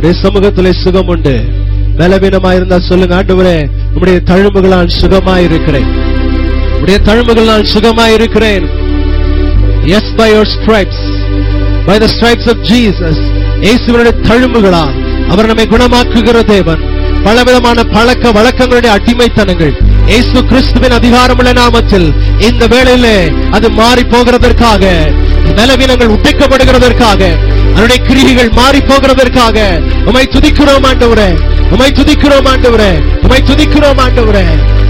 உடைய சமூகத்திலே சுகம் உண்டு பலவீனமா இருந்தா சொல்லுங்க ஆண்டவரே உம்முடைய தழும்புகளால் சுகமாயிருக்கிறேன் உடைய தழும்புகளால் சுகமாயிருக்கிறேன் yes by your stripes by the stripes of Jesus இயேசுவினுடைய தழும்புகளால் அவர் நம்மை குணமாக்குகிற தேவன் பலவிதமான பழக்க வழக்கங்களுடைய அடிமைத்தனங்கள் இயேசு கிறிஸ்துவின் அதிகாரமுள்ள நாமத்தில் இந்த வேளையிலே அது மாறி போகிறதற்காக பலவீனங்கள் உடைக்கப்படுகிறதற்காக அவருடைய கிரிகைகள் மாறி போகிறதற்காக உமை துதிக்கிறோம் ஆண்டவரே உமை துதிக்கிறோம் ஆண்டவரே உமை துதிக்கிறோம் ஆண்டவரே